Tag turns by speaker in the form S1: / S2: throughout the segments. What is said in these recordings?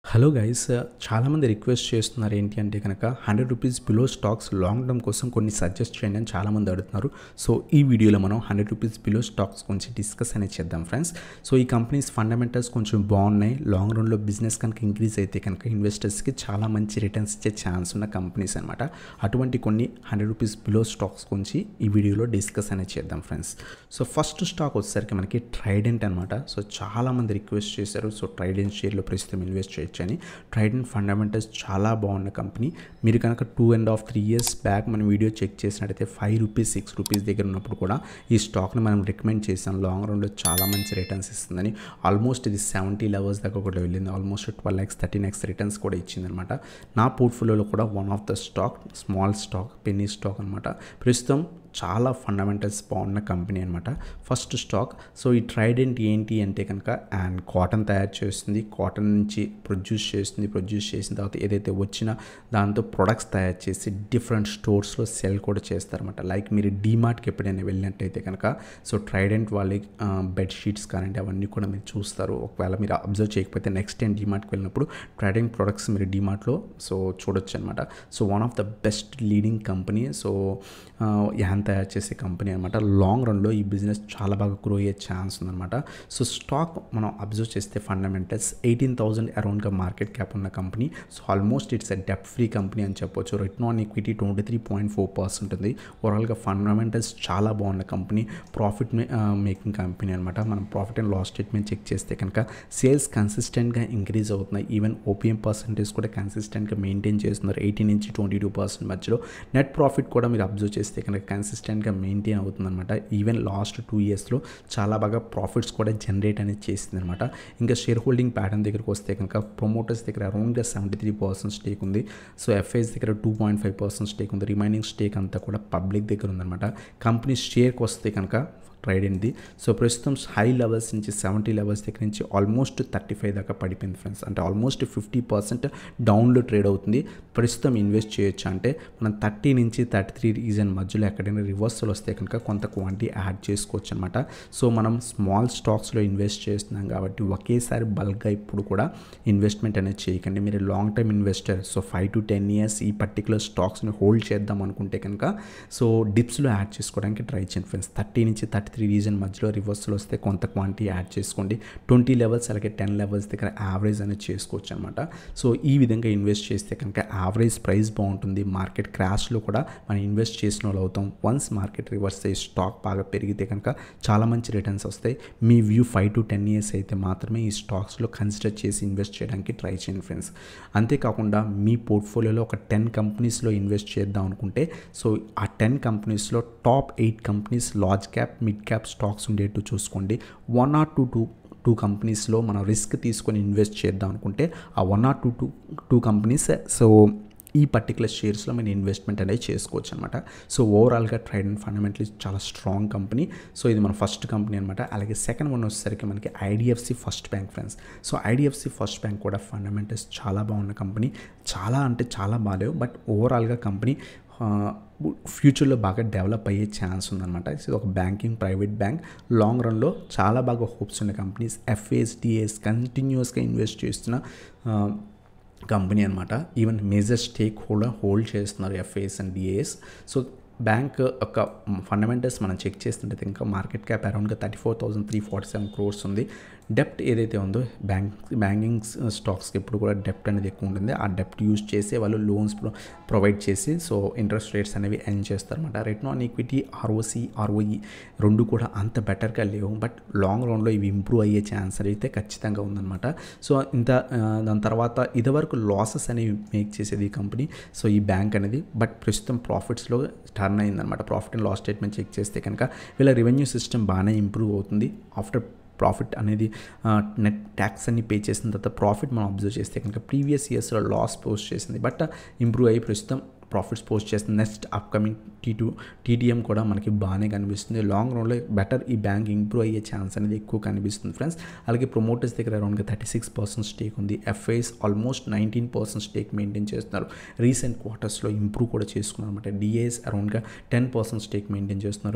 S1: hello guys చాలామంది request చేస్తున్నారు ఏంటి అంటే కనుక hundred rupees below stocks long term కోసం కొన్ని సజెస్ట్ చేయండి అని చాలామంది అడుగుతున్నారు సో ఈ వీడియోలో మనం హండ్రెడ్ రూపీస్ బిలో స్టాక్స్ గురించి డిస్కస్ అనేది చేద్దాం ఫ్రెండ్స్ సో ఈ కంపెనీస్ ఫండమెంటల్స్ కొంచెం బాగున్నాయి లాంగ్ రన్లో బిజినెస్ కనుక ఇంక్రీజ్ అయితే కనుక ఇన్వెస్టర్స్కి చాలా మంచి రిటర్న్స్ ఇచ్చే ఛాన్స్ ఉన్న కంపెనీస్ అనమాట అటువంటి కొన్ని హండ్రెడ్ రూపీస్ బిలో స్టాక్స్ గురించి ఈ వీడియోలో డిస్కస్ అనేది చేద్దాం ఫ్రెండ్స్ సో ఫస్ట్ స్టాక్ వచ్చేసరికి మనకి ట్రైడెంట్ అనమాట సో చాలామంది రిక్వెస్ట్ చేశారు సో ట్రైడెంట్ షేర్లో ప్రస్తుతం ఇన్వెస్ట్ చేయొచ్చు అని ట్రైడెంట్ ఫండమెంటల్స్ చాలా బాగున్న కంపెనీ మీరు కనుక two and half three years back మనం వీడియో చెక్ చేసినట్టయితే ఫైవ్ రూపీస్ సిక్స్ రూపీస్ దగ్గర ఉన్నప్పుడు కూడా ఈ స్టాక్ని మనం రికమెండ్ చేసాం లాంగ్ రన్లో చాలా మంచి రిటర్న్స్ ఇస్తుందని ఆల్మోస్ట్ ఇది సెవెంటీ లెవెల్స్ దాకా కూడా వెళ్ళింది almost twelve x thirteen x returns కూడా ఇచ్చిందనమాట నా పోర్ట్ఫోలియోలో కూడా one of the stock small stock penny stock అనమాట ప్రస్తుతం చాలా ఫండమెంటల్స్ బాగున్న కంపెనీ అనమాట ఫస్ట్ స్టాక్ సో ఈ ట్రైడెంట్ ఏంటి అంటే కనుక అండ్ కాటన్ తయారు చేస్తుంది కాటన్ నుంచి ప్రొడ్యూస్ చేస్తుంది ప్రొడ్యూస్ చేసిన తర్వాత ఏదైతే వచ్చినా దాంతో ప్రొడక్ట్స్ తయారు చేసి డిఫరెంట్ స్టోర్స్లో సెల్ కూడా చేస్తారన్నమాట లైక్ మీరు డీమార్ట్కి ఎప్పుడైనా వెళ్ళినట్టయితే కనుక సో ట్రైడెంట్ వాళ్ళ బెడ్షీట్స్ కానివ్వండి అవన్నీ కూడా మీరు చూస్తారు ఒకవేళ మీరు అబ్జర్వ్ చేయకపోతే నెక్స్ట్ టైం డీమార్ట్కి వెళ్ళినప్పుడు ట్రైడెంట్ ప్రొడక్ట్స్ మీరు డీమార్ట్లో సో చూడొచ్చు అనమాట so one of the best leading company so yarn తయారు చేసే కంపెనీ అనమాట లాంగ్ రన్లో ఈ బిజినెస్ చాలా బాగా గ్రో అయ్యే ఛాన్స్ ఉందన్నమాట సో స్టాక్ మనం అబ్జర్వ్ చేస్తే ఫండమెంటల్స్ ఎయిటీన్ థౌసండ్ అరౌండ్గా మార్కెట్ క్యాప్ ఉన్న company so almost it's a debt free company అని చెప్పొచ్చు return on equity twenty three point four percent ఉంది ఓవరాల్గా ఫండమెంటల్స్ చాలా బాగున్న కంపెనీ ప్రాఫిట్ మేకింగ్ కంపెనీ అనమాట మనం profit and loss statement check చేస్తే కనుక సేల్స్ కన్సిస్టెంట్గా ఇంక్రీజ్ అవుతున్నాయి ఈవెన్ ఓపీఎం పర్సంటేజ్ కూడా కన్సిస్టెంట్గా మెయింటైన్ చేస్తున్నారు ఎయిటీ నుంచి ట్వంటీ టూ పర్సెంట్ మధ్యలో నెట్ ప్రాఫిట్ కూడా మీరు అబ్జర్వ్ చేస్తే కనుక కన్సిస్టెంట్గా మెయింటైన్ అవుతుందన్నమాట ఈవెన్ లాస్ట్ టూ ఇయర్స్లో చాలా బాగా ప్రాఫిట్స్ కూడా జనరేట్ అనేది చేసింది అనమాట ఇంకా షేర్ హోల్డింగ్ ప్యాటర్న్ దగ్గరకు వస్తే కనుక ప్రమోటర్స్ దగ్గర అరౌండ్గా సెవెంటీ త్రీ పర్సెంట్ స్టేక్ ఉంది సో ఎఫ్ఐఎస్ దగ్గర two point five percent stake ఉంది రిమైనింగ్ స్టేక్ అంతా కూడా పబ్లిక్ దగ్గర ఉందన్నమాట కంపెనీ షేర్కి వస్తే కనుక ట్రైడెంట్ది సో ప్రస్తుతం హై లెవెల్స్ నుంచి సెవెంటీ లెవెల్స్ దగ్గర నుంచి ఆల్మోస్ట్ థర్టీ ఫైవ్ దాకా పడిపోయింది ఫ్రెండ్స్ అంటే ఆల్మోస్ట్ ఫిఫ్టీ పర్సెంట్ డౌన్లో ట్రేడ్ అవుతుంది ప్రస్తుతం ఇన్వెస్ట్ చేయొచ్చు అంటే మనం థర్టీ నుంచి థర్టీ త్రీ రీజన్ మధ్యలో ఎక్కడైనా రివర్సల్ వస్తే కనుక కొంత క్వాంటిటీ యాడ్ చేసుకోవచ్చు అనమాట సో మనం స్మాల్ స్టాక్స్లో ఇన్వెస్ట్ చేస్తున్నాం కాబట్టి ఒకేసారి బల్క్గా ఇప్పుడు కూడా ఇన్వెస్ట్మెంట్ అనేది చేయకండి మీరు long time investor so five to ten years ఈ పర్టికులర్ స్టాక్స్ని హోల్డ్ చేద్దాం అనుకుంటే కనుక సో డిప్స్లో యాడ్ చేసుకోవడానికి ట్రై చేయండి ఫ్రెండ్స్ థర్టీ నుంచి థర్టీ త్రీ రీజన్ మధ్యలో రివర్సల్ వస్తే కొంత క్వాంటిటీ యాడ్ చేసుకోండి ట్వంటీ లెవెల్స్ అలాగే టెన్ లెవెల్స్ దగ్గర యావరేజ్ అనేది చేసుకోవచ్చు అనమాట సో ఈ విధంగా ఇన్వెస్ట్ చేస్తే కనుక యావరేజ్ ప్రైస్ బాగుంటుంది మార్కెట్ క్రాష్లో కూడా మనం ఇన్వెస్ట్ చేసిన వాళ్ళు అవుతాం వన్స్ మార్కెట్ రివర్స్ అయ్యి స్టాక్ బాగా పెరిగితే కనుక చాలా మంచి రిటర్న్స్ వస్తాయి మీ view five to ten years అయితే మాత్రమే ఈ స్టాక్స్లో కన్సిడర్ చేసి ఇన్వెస్ట్ చేయడానికి ట్రై చేయండి ఫ్రెండ్స్ అంతేకాకుండా మీ పోర్ట్ఫోలియోలో ఒక టెన్ కంపెనీస్లో ఇన్వెస్ట్ చేద్దాం అనుకుంటే సో ఆ టెన్ కంపెనీస్లో top eight companies large cap mid cap stocks ఉండేట్టు చూసుకోండి one or two two two కంపెనీస్లో మనం రిస్క్ తీసుకొని ఇన్వెస్ట్ చేద్దాం అనుకుంటే ఆ one or two two two companies so ఈ పర్టికులర్ షేర్స్లో మనం ఇన్వెస్ట్మెంట్ అనేది చేసుకోవచ్చు అనమాట సో ఓవరాల్గా ట్రైడ్ అండ్ ఫండమెంటలీ చాలా స్ట్రాంగ్ కంపెనీ సో ఇది మన ఫస్ట్ కంపెనీ అనమాట అలాగే సెకండ్ వన్ వచ్చేసరికి మనకి IDFC first Bank friends so IDFC first Bank కూడా ఫండమెంటల్స్ చాలా బాగున్న కంపెనీ చాలా అంటే చాలా బాగాలేవు బట్ ఓవరాల్గా కంపెనీ ఫ్యూచర్లో బాగా డెవలప్ అయ్యే ఛాన్స్ ఉందన్నమాట ఇది ఒక బ్యాంకింగ్ ప్రైవేట్ బ్యాంక్ లాంగ్ రన్లో చాలా బాగా హోప్స్ ఉన్న కంపెనీస్ ఎఫ్ఏఎస్డిఎస్ కంటిన్యూస్గా ఇన్వెస్ట్ చేస్తున్న కంపెనీ అనమాట even major stake holder hold చేస్తున్నారు FAs and DAS so bank యొక్క ఫండమెంటల్స్ మనం చెక్ చేస్తుంటే ఇంకా market cap అరౌండ్గా thirty four thousand three forty seven crores ఉంది డెప్ట్ ఏదైతే ఉందో బ్యాంక్ బ్యాంకింగ్ స్టాక్స్కి ఎప్పుడు కూడా డెప్ట్ అనేది ఎక్కువ ఉంటుంది ఆ డెప్ట్ యూజ్ చేసి వాళ్ళు లోన్స్ ప్రొవైడ్ చేసి సో ఇంట్రెస్ట్ రేట్స్ అనేవి ఎర్న్ చేస్తారన్నమాట return on equity ROC ROE రెండు కూడా అంత బెటర్గా లేవు బట్ లాంగ్ రన్లో ఇవి ఇంప్రూవ్ అయ్యే ఛాన్స్ అయితే ఖచ్చితంగా ఉందన్నమాట సో ఇంత దాని తర్వాత ఇదివరకు లాసెస్ అనేవి మేక్ చేసేది ఈ కంపెనీ సో ఈ బ్యాంక్ అనేది బట్ ప్రస్తుతం ప్రాఫిట్స్లో టర్న్ అయిందనమాట profit and loss statement check చేస్తే కనుక వీళ్ళ రెవెన్యూ సిస్టమ్ బాగానే ఇంప్రూవ్ అవుతుంది ఆఫ్టర్ ప్రాఫిట్ అనేది నెట్ ట్యాక్స్ అన్ని పే చేసిన తర్వాత ప్రాఫిట్ మనం అబ్జర్వ్ చేస్తే కనుక ప్రీవియస్ ఇయర్స్లో లాస్ పోస్ట్ చేసింది బట్ ఇంప్రూవ్ అయ్యి ప్రస్తుతం ప్రాఫిట్స్ పోస్ట్ చేస్తుంది next upcoming T two TTM కూడా మనకి బాగానే కనిపిస్తుంది లాంగ్ రన్లో బెటర్ ఈ బ్యాంక్ ఇంప్రూవ్ అయ్యే ఛాన్స్ అనేది ఎక్కువ కనిపిస్తుంది ఫ్రెండ్స్ అలాగే ప్రమోటర్స్ దగ్గర అరౌండ్గా థర్టీ సిక్స్ పర్సెంట్ స్టేక్ ఉంది FIs almost nineteen percent stake maintain చేస్తున్నారు రీసెంట్ క్వార్టర్స్లో ఇంప్రూవ్ కూడా చేసుకున్నారు అనమాట డిఏఎస్ అరౌండ్గా టెన్ పర్సెంట్ స్టేక్ మెయింటైన్ చేస్తున్నారు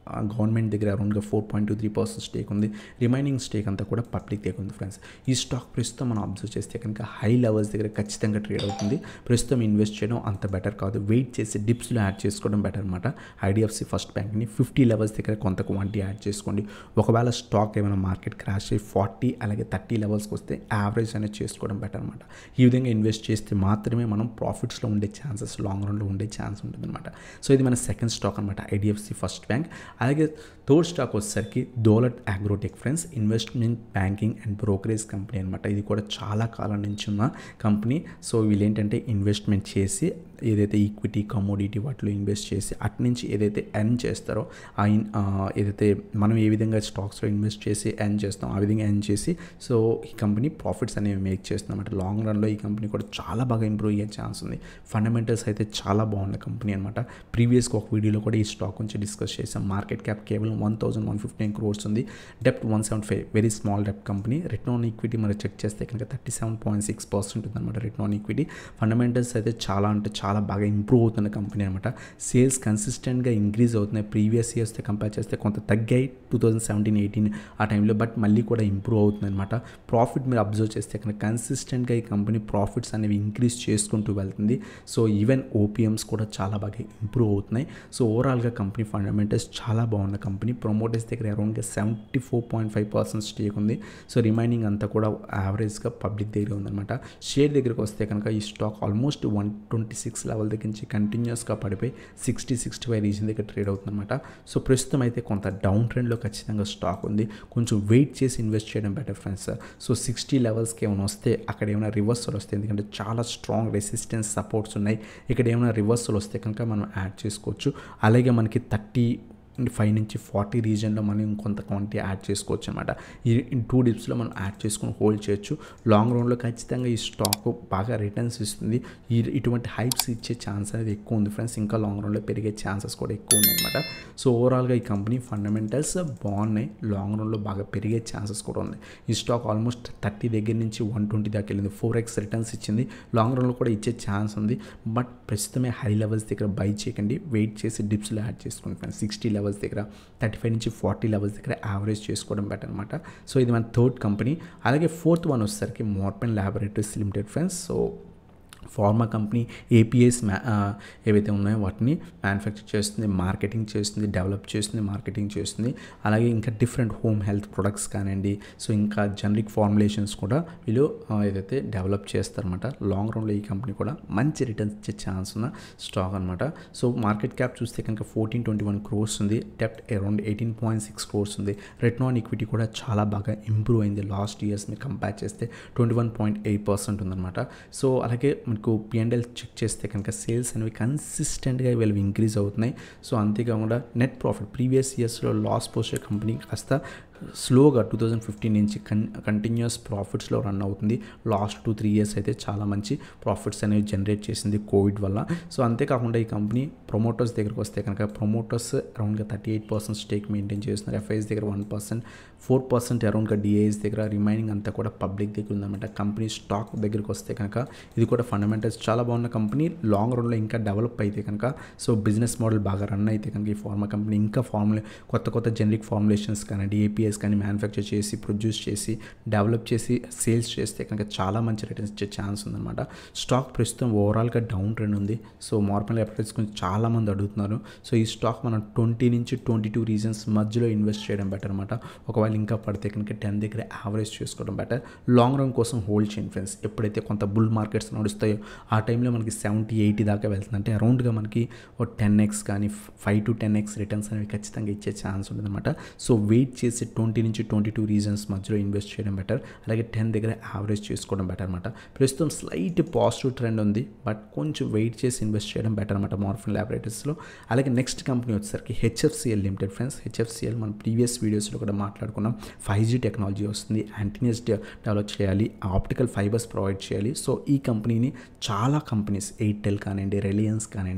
S1: గవర్నమెంట్ దగ్గర అరౌండ్గా four point two three percent stake ఉంది రిమైనింగ్ స్టేక్ అంతా కూడా పబ్లిక్ దగ్గర ఉంది ఫ్రెండ్స్ ఈ స్టాక్ ప్రస్తుతం మనం అబ్జర్వ్ చేస్తే కనుక హై లెవెల్స్ దగ్గర ఖచ్చితంగా ట్రేడ్ అవుతుంది ప్రస్తుతం ఇన్వెస్ట్ చేయడం అంత బెటర్ కాదు వెయిట్ చేసి డిప్స్లో యాడ్ చేసుకోవడం బెటర్ అనమాట ఐడిఎఫ్సి ఫస్ట్ బ్యాంక్ని ఫిఫ్టీ లెవెల్స్ దగ్గర కొంత క్వాంటిటీ యాడ్ చేసుకోండి ఒకవేళ స్టాక్ ఏమైనా మార్కెట్ క్రాష్ అయ్యి ఫార్టీ అలాగే థర్టీ లెవెల్స్కి వస్తే యావరేజ్ అనేది చేసుకోవడం బెటర్ అనమాట ఈ విధంగా ఇన్వెస్ట్ చేస్తే మాత్రమే మనం ప్రాఫిట్స్లో ఉండే ఛాన్సెస్ లాంగ్ రన్లో ఉండే ఛాన్స్ ఉంటుంది అనమాట సో ఇది మన సెకండ్ స్టాక్ అనమాట ఐడిఎఫ్సి ఫస్ట్ బ్యాంక్ అలాగే థర్డ్ స్టాక్ వచ్చేసరికి Dolat Agrotech friends investment banking and brokerage company అనమాట ఇది కూడా చాలా కాలం నుంచి ఉన్న కంపెనీ సో వీళ్ళు ఏంటంటే ఇన్వెస్ట్మెంట్ చేసి ఏదైతే ఈక్విటీ కమోడిటీ వాటిలో ఇన్వెస్ట్ చేసి అటు నుంచి ఏదైతే ఎర్న్ చేస్తారో ఆ ఇన్- ఆ ఏదైతే మనం ఏ విధంగా స్టాక్స్లో ఇన్వెస్ట్ చేసి ఎర్న్ చేస్తాం ఆ విధంగా ఎర్న్ చేసి సో ఈ కంపెనీ ప్రాఫిట్స్ అనేవి మేక్ చేస్తుంది అనమాట లాంగ్ రన్లో ఈ కంపెనీ కూడా చాలా బాగా ఇంప్రూవ్ అయ్యే ఛాన్స్ ఉంది ఫండమెంటల్స్ అయితే చాలా బాగున్న కంపెనీ అనమాట ప్రీవియస్గా ఒక వీడియోలో కూడా ఈ స్టాక్ గురించి డిస్కస్ చేసాం మార్కెట్ క్యాప్ కేవలం one thousand one fifty nine crores ఉంది డెప్ట్ one seven five very small డెప్ట్ company return on equity మరి చెక్ చేస్తే కనుక thirty seven point six percent ఉందన్నమాట రిటర్న్ ఆన్ ఈక్విటీ ఫండమెంటల్స్ అయితే చాలా అంటే చాలా బాగా ఇంప్రూవ్ అవుతున్న కంపెనీ అనమాట సేల్స్ కన్సిస్టెంట్గా ఇంక్రీజ్ అవుతున్నాయి ప్రీవియస్ ఇయర్స్తో కంపేర్ చేస్తే కొంత తగ్గాయి టూ థౌజండ్ సెవెంటీన్ ఎయిటీన్ ఆ టైంలో బట్ మళ్ళీ కూడా ఇంప్రూవ్ అవుతుంది అనమాట ప్రాఫిట్ మీరు అబ్జర్వ్ చేస్తే కనుక కన్సిస్టెంట్గా ఈ కంపెనీ ప్రాఫిట్స్ అనేవి ఇంక్రీజ్ చేసుకుంటూ వెళ్తుంది సో ఈవెన్ ఓపీఎమ్స్ కూడా చాలా బాగా ఇంప్రూవ్ అవుతున్నాయి సో ఓవరాల్గా కంపెనీ ఫండమెంటల్స్ చాలా బాగున్న కంపెనీ ప్రమోటర్స్ దగ్గర అరౌండ్గా seventy four point five percent stake ఉంది సో రిమైనింగ్ అంతా కూడా యావరేజ్గా పబ్లిక్ దగ్గర ఉందన్నమాట షేర్ దగ్గరికి వస్తే కనుక ఈ stock almost one twenty six level దగ్గర నుంచి కంటిన్యూస్గా పడిపోయి సిక్స్టీ సిక్స్టీ ఫైవ్ రీజన్ దగ్గర ట్రేడ్ అవుతుందన్నమాట సో ప్రస్తుతం అయితే కొంత డౌన్ ట్రెండ్లో ఖచ్చితంగా స్టాక్ ఉంది కొంచెం వెయిట్ చేసి ఇన్వెస్ట్ చేయడం బెటర్ ఫ్రెండ్స్ సో సిక్స్టీ లెవెల్స్కి ఏమైనా వస్తే అక్కడ ఏమైనా రివర్సల్ వస్తే ఎందుకంటే చాలా స్ట్రాంగ్ రెసిస్టెన్స్ సపోర్ట్స్ ఉన్నాయి ఇక్కడ ఏమైనా రివర్సల్ వస్తే కనుక మనం యాడ్ చేసుకోవచ్చు అలాగే మనకి థర్టీ ఫైవ్ నుంచి ఫార్టీ రీజన్లో మనం ఇంకొంత క్వాంటిటీ యాడ్ చేసుకోవచ్చు అనమాట ఈ టూ డిప్స్లో మనం యాడ్ చేసుకొని హోల్డ్ చేయొచ్చు లాంగ్ రన్లో ఖచ్చితంగా ఈ స్టాక్ బాగా రిటర్న్స్ ఇస్తుంది ఈ ఇటువంటి హైప్స్ ఇచ్చే ఛాన్స్ అనేది ఎక్కువ ఉంది ఫ్రెండ్స్ ఇంకా లాంగ్ రన్లో పెరిగే ఛాన్సెస్ కూడా ఎక్కువ ఉన్నాయి అనమాట సో ఓవరాల్గా ఈ కంపెనీ ఫండమెంటల్స్ బాగున్నాయి లాంగ్ రన్లో బాగా పెరిగే ఛాన్సెస్ కూడా ఉంది ఈ స్టాక్ ఆల్మోస్ట్ థర్టీ దగ్గర నుంచి వన్ ట్వంటీ దాకా వెళ్ళింది ఫోర్ ఎక్స్ రిటర్న్స్ ఇచ్చింది లాంగ్ రన్లో కూడా ఇచ్చే ఛాన్స్ ఉంది బట్ ప్రస్తుతమే హై లెవెల్స్ దగ్గర బై చేయకండి వెయిట్ చేసి డిప్స్లో యాడ్ చేసుకోండి ఫ్రెండ్స్ సిక్స్టీ లెవెల్స్ దగ్గర థర్టీ ఫైవ్ నుంచి ఫార్టీ లెవెల్స్ దగ్గర యావరేజ్ చేసుకోవడం బెటర్ అనమాట సో ఇది మన థర్డ్ కంపెనీ అలాగే ఫోర్త్ వన్ వచ్చేసరికి Morepen Laboratories Limited friends so pharma company APIs మ్యా ఆ, ఏవైతే ఉన్నాయో వాటిని మ్యానుఫ్యాక్చర్ చేస్తుంది మార్కెటింగ్ చేస్తుంది డెవలప్ చేస్తుంది మార్కెటింగ్ చేస్తుంది అలాగే ఇంకా డిఫరెంట్ హోమ్ హెల్త్ ప్రొడక్ట్స్ కానివ్వండి సో ఇంకా జనరిక్ ఫార్ములేషన్స్ కూడా వీళ్ళు ఆ, ఏదైతే డెవలప్ చేస్తారన్నమాట లాంగ్ రన్లో ఈ కంపెనీ కూడా మంచి రిటర్న్స్ ఇచ్చే ఛాన్స్ ఉన్న స్టాక్ అనమాట సో మార్కెట్ క్యాప్ చూస్తే కనుక ఫోర్టీన్ ట్వంటీ వన్ క్రోర్స్ ఉంది డెప్ట్ around eighteen point six crores ఉంది రిటర్న్ ఆన్ ఈక్విటీ కూడా చాలా బాగా ఇంప్రూవ్ అయింది లాస్ట్ ఇయర్స్ మీరు కంపేర్ చేస్తే twenty one point eight percent ఉందన్నమాట సో అలాగే మనకు పిఎండ్ఎల్ చెక్ చేస్తే కనుక సేల్స్ అనేవి కన్సిస్టెంట్గా వీళ్ళు ఇంక్రీజ్ అవుతున్నాయి సో అంతేకాకుండా నెట్ ప్రాఫిట్ ప్రీవియస్ ఇయర్స్లో లాస్ పోస్టర్ కంపెనీ కాస్త స్లోగా టూ థౌజండ్ ఫిఫ్టీన్ నుంచి కన్ కంటిన్యూస్ ప్రాఫిట్స్లో రన్ అవుతుంది లాస్ట్ టూ త్రీ ఇయర్స్ అయితే చాలా మంచి ప్రాఫిట్స్ అనేవి జనరేట్ చేసింది కోవిడ్ వల్ల సో అంతేకాకుండా ఈ కంపెనీ ప్రొమోటర్స్ దగ్గరకు వస్తే కనుక ప్రొమోటర్స్ అరౌండ్గా thirty eight percent stake maintain చేస్తున్నారు ఎఫ్ఐఎస్ దగ్గర వన్ పర్సెంట్ ఫోర్ పర్సెంట్ అరౌండ్గా డిఐఎస్ దగ్గర రిమైనింగ్ అంతా కూడా పబ్లిక్ దగ్గర ఉందన్నమాట కంపెనీ స్టాక్ దగ్గరికి వస్తే కనుక ఇది కూడా ఫండమెంటల్స్ చాలా బాగున్న కంపెనీ లాంగ్ రన్లో ఇంకా డెవలప్ అయితే కనుక సో బిజినెస్ మోడల్ బాగా రన్ అయితే కనుక ఈ ఫార్మా కంపెనీ ఇంకా ఫార్ములే కొత్త కొత్త జనరిక్ ఫార్ములేషన్స్ కానీ ఏపీఎస్ కానీ మ్యానుఫ్యాక్చర్ చేసి ప్రొడ్యూస్ చేసి డెవలప్ చేసి సేల్స్ చేస్తే కనుక చాలా మంచి రిటర్న్స్ ఇచ్చే ఛాన్స్ ఉందన్నమాట స్టాక్ ప్రస్తుతం ఓవరాల్గా డౌన్ ట్రెండ్ ఉంది సో మార్పల్ ఎఫర్ట్స్ గురించి చాలామంది అడుగుతున్నారు సో ఈ స్టాక్ మనం ట్వంటీ నుంచి ట్వంటీ టూ రీజన్స్ మధ్యలో ఇన్వెస్ట్ చేయడం బెటర్ అనమాట ఒకవేళ ఇంకా పడితే కనుక టెన్ దగ్గర యావరేజ్ చేసుకోవడం బెటర్ లాంగ్ రన్ కోసం హోల్డ్ చేయండి ఫ్రెండ్స్ ఎప్పుడైతే కొంత బుల్ మార్కెట్స్ నడుస్తాయో ఆ టైంలో మనకి సెవెంటీ ఎయిటీ దాకా వెళ్తుంది అంటే అరౌండ్గా మనకి ఓ టెన్ ఎక్స్ కానీ five to ten X returns అనేవి ఖచ్చితంగా ఇచ్చే ఛాన్స్ ఉంటుందన్నమాట సో వెయిట్ చేసి ట్వంటీ నుంచి ట్వంటీ టూ రీజన్స్ మధ్యలో ఇన్వెస్ట్ చేయడం బెటర్ అలాగే టెన్ దగ్గర యావరేజ్ చేసుకోవడం బెటర్ అనమాట ప్రస్తుతం స్లైట్ పాజిటివ్ ట్రెండ్ ఉంది బట్ కొంచెం వెయిట్ చేసి ఇన్వెస్ట్ చేయడం బెటర్ అనమాట మార్ఫిన్ ల్యాబొరేటరీస్లో అలాగే నెక్స్ట్ కంపెనీ వచ్చేసరికి హెచ్ఎఫ్సిఎల్ లిమిటెడ్ ఫ్రెండ్స్ హెచ్ఎఫ్సిఎల్ మనం ప్రీవియస్ వీడియోస్లో కూడా మాట్లాడుకున్నాం ఫైవ్ జీ టెక్నాలజీ వస్తుంది యాంటీనియస్ డెవలప్ చేయాలి ఆప్టికల్ ఫైబర్స్ ప్రొవైడ్ చేయాలి సో ఈ కంపెనీని చాలా కంపెనీస్ ఎయిర్టెల్ కానివ్వండి రిలయన్స్ కానివ్వండి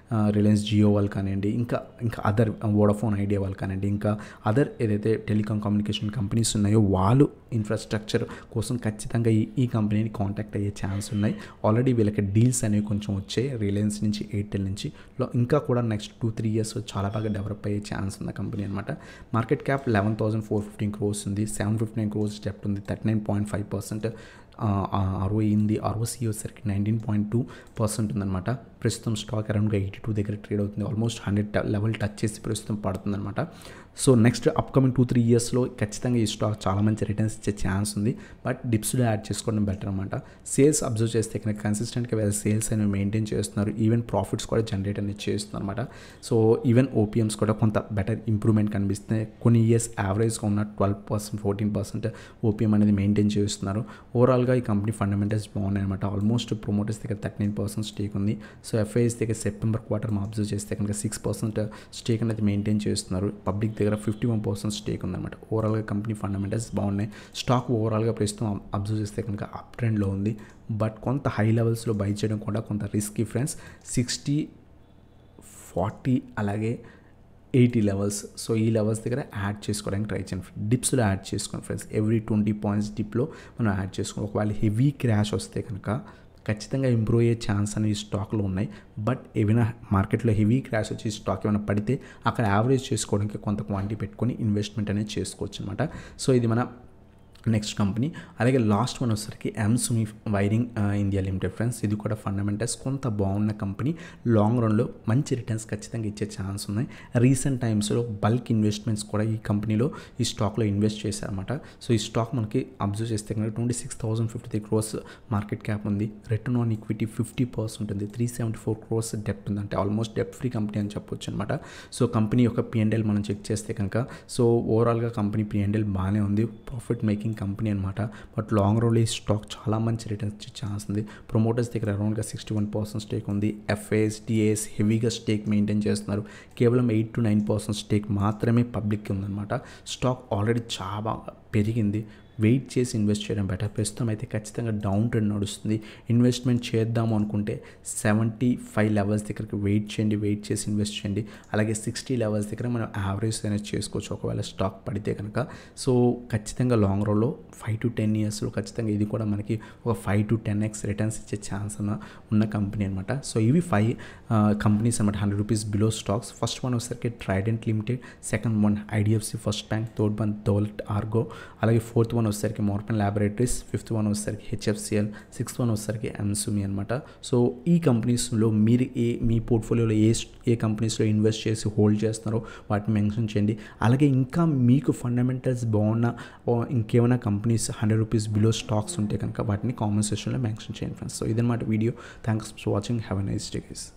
S1: రిలయన్స్ జియో వాళ్ళు కానివ్వండి ఇంకా ఇంకా అదర్ వోడాఫోన్ ఐడియా వాళ్ళు కానివ్వండి ఇంకా అదర్ ఏదైతే టెలికాం కమ్యూనికేషన్ కంపెనీస్ ఉన్నాయో వాళ్ళు ఇన్ఫ్రాస్ట్రక్చర్ కోసం ఖచ్చితంగా ఈ ఈ కంపెనీని కాంటాక్ట్ అయ్యే ఛాన్స్ ఉన్నాయి ఆల్రెడీ వీళ్ళకి డీల్స్ అనేవి కొంచెం వచ్చాయి రిలయన్స్ నుంచి ఎయిర్టెల్ నుంచి లో ఇంకా కూడా నెక్స్ట్ టూ త్రీ ఇయర్స్ చాలా బాగా డెవలప్ అయ్యే ఛాన్స్ ఉన్న కంపెనీ అనమాట market cap eleven thousand four fifteen crores ఉంది సెవెన్ ఫిఫ్టీ నైన్ క్రోర్స్ డెప్ట్ ఉంది thirty nine point five percent ROE ఉంది ఆర్ఓసి వచ్చేసరికి నైన్టీన్ పాయింట్ టూ పర్సెంట్ ఉందన్నమాట ప్రస్తుతం స్టాక్ అరౌండ్గా ఎయిటీ టూ దగ్గర ట్రేడ్ అవుతుంది ఆల్మోస్ట్ హండ్రెడ్ లెవెల్ టచ్ చేసి ప్రస్తుతం పడుతుందన్నమాట so next upcoming two three ఇయర్స్లో ఖచ్చితంగా ఈ స్టాక్ చాలా మంచి రిటర్న్స్ ఇచ్చే ఛాన్స్ ఉంది బట్ డిప్స్లో యాడ్ చేసుకోవడం బెటర్ అనమాట సేల్స్ అబ్జర్వ్ చేస్తే కనుక కన్సిస్టెంట్గా వీళ్ళ సేల్స్ అనేవి మెయింటైన్ చేస్తున్నారు ఈవెన్ ప్రాఫిట్స్ కూడా జనరేట్ అనేది చేస్తున్నారు అనమాట సో ఈవెన్ ఓపీఎమ్స్ కూడా కొంత బెటర్ ఇంప్రూవ్మెంట్ కనిపిస్తుంది కొన్ని ఇయర్స్ యావరేజ్గా ఉన్న twelve percent fourteen percent OPM అనేది మెయింటైన్ చేస్తున్నారు ఓవరాల్గా ఈ కంపెనీ ఫండమెంటల్స్ బాగున్నాయి అనమాట ఆల్మోస్ట్ ప్రొమోటర్స్ దగ్గర థర్టీ నైన్ పర్సెంట్ స్టేక్ ఉంది సో ఎఫ్ఐఎస్ దగ్గర సెప్టెంబర్ క్వార్టర్ మా అబ్జర్వ్ చేస్తే కనుక సిక్స్ పర్సెంట్ స్టేక్ అనేది మెయింటైన్ చేస్తున్నారు పబ్లిక్ దగ్గర ఫిఫ్టీ వన్ పర్సెంట్ స్టేక్ ఉందన్నమాట ఓవరాల్గా కంపెనీ ఫండమెంటల్స్ బాగున్నాయి స్టాక్ ఓవరాల్గా ప్రస్తుతం అబ్జర్వ్ చేస్తే కనుక అప్ ట్రెండ్లో ఉంది బట్ కొంత హై లెవెల్స్లో బై చేయడం కూడా కొంత రిస్కీ ఫ్రెండ్స్ సిక్స్టీ ఫార్టీ అలాగే ఎయిటీ లెవెల్స్ సో ఈ లెవెల్స్ దగ్గర యాడ్ చేసుకోవడానికి ట్రై చేయండి డిప్స్లో యాడ్ చేసుకోండి ఫ్రెండ్స్ ఎవ్రీ ట్వంటీ పాయింట్స్ డిప్లో మనం యాడ్ చేసుకోండి ఒకవేళ హెవీ క్రాష్ వస్తే కనుక ఖచ్చితంగా ఇంప్రూవ్ అయ్యే ఛాన్స్ అనేవి స్టాక్లో ఉన్నాయి బట్ ఏమైనా మార్కెట్లో హెవీ క్రాష్ వచ్చి స్టాక్ ఏమైనా పడితే అక్కడ యావరేజ్ చేసుకోవడానికి కొంత క్వాంటిటీ పెట్టుకొని ఇన్వెస్ట్మెంట్ అనేది చేసుకోవచ్చు అనమాట సో ఇది మన నెక్స్ట్ కంపెనీ అలాగే లాస్ట్ వన్ వచ్చేసరికి ఎంసుమి వైరింగ్ ఇండియా లిమిటెడ్ ఫ్రెండ్స్ ఇది కూడా ఫండమెంటల్స్ కొంత బాగున్న కంపెనీ లాంగ్ రన్లో మంచి రిటర్న్స్ ఖచ్చితంగా ఇచ్చే ఛాన్స్ ఉన్నాయి రీసెంట్ టైమ్స్లో బల్క్ ఇన్వెస్ట్మెంట్స్ కూడా ఈ కంపెనీలో ఈ స్టాక్లో ఇన్వెస్ట్ చేశారన్నమాట సో ఈ స్టాక్ మనకి అబ్జర్వ్ చేస్తే కనుక twenty six thousand fifty three crores market cap ఉంది return on equity fifty percent ఉంది త్రీ సెవెంటీ ఫోర్ క్రోర్స్ డెప్ట్ ఉంది అంటే ఆల్మోస్ట్ డెప్ట్ ఫ్రీ కంపెనీ అని చెప్పొచ్చు అనమాట సో కంపెనీ యొక్క పిఎన్ఎల్ మనం చెక్ చేస్తే కనుక సో ఓవరాల్గా కంపెనీ పిఎన్ఎల్ బాగానే ఉంది ప్రాఫిట్ మేకింగ్ కంపెనీ అనమాట బట్ లాంగ్ రోల్ ఈ స్టాక్ చాలా మంచి రిటర్న్స్ ఇచ్చే ఛాన్స్ ఉంది ప్రొమోటర్స్ దగ్గర అరౌండ్గా సిక్స్టీ వన్ పర్సెంట్ స్టేక్ ఉంది ఎఫ్ఏఎస్ డిఏఎస్ హెవీగా స్టేక్ మెయింటైన్ చేస్తున్నారు కేవలం eight to nine percent stake మాత్రమే పబ్లిక్కి ఉందన్నమాట స్టాక్ ఆల్రెడీ చాలా పెరిగింది వెయిట్ చేసి ఇన్వెస్ట్ చేయడం బెటర్ ప్రస్తుతం అయితే ఖచ్చితంగా డౌన్ ట్రెండ్ నడుస్తుంది ఇన్వెస్ట్మెంట్ చేద్దాము అనుకుంటే సెవెంటీ ఫైవ్ లెవెల్స్ దగ్గరికి వెయిట్ చేయండి వెయిట్ చేసి ఇన్వెస్ట్ చేయండి అలాగే సిక్స్టీ లెవెల్స్ దగ్గర మనం యావరేజ్ అనేది చేసుకోవచ్చు ఒకవేళ స్టాక్ పడితే కనుక సో ఖచ్చితంగా లాంగ్ రోల్లో ఫైవ్ టు టెన్ ఇయర్స్లో ఖచ్చితంగా ఇది కూడా మనకి ఒక five to ten X returns ఇచ్చే ఛాన్స్ ఉన్న ఉన్న కంపెనీ అనమాట సో ఇవి ఫైవ్ కంపెనీస్ అనమాట hundred rupees below stocks first one వచ్చేసరికి Trident limited second one IDFC first bank third one దౌలట్ ఆర్గో అలాగే ఫోర్త్ వన్ వచ్చేసరికి మోర్పన్ ల్యాబొరేటరీస్ ఫిఫ్త్ వన్ వచ్చేసరికి హెచ్ఎఫ్సిఎల్ సిక్స్త్ వన్ వచ్చేసరికి ఎంసుమి అనమాట సో ఈ కంపెనీస్లో మీరు ఏ మీ పోర్ట్ఫోలియోలో ఏ ఏ కంపెనీస్లో ఇన్వెస్ట్ చేసి హోల్డ్ చేస్తున్నారో వాటిని మెన్షన్ చేయండి అలాగే ఇంకా మీకు ఫండమెంటల్స్ బాగున్న ఇంకేమైనా companies hundred rupees below stocks ఉంటే కనుక వాటిని కామెంట్ సెక్షన్లో మెన్షన్ చేయండి ఫ్రెండ్స్ సో ఇదన్నమాట video thanks for watching have a nice day guys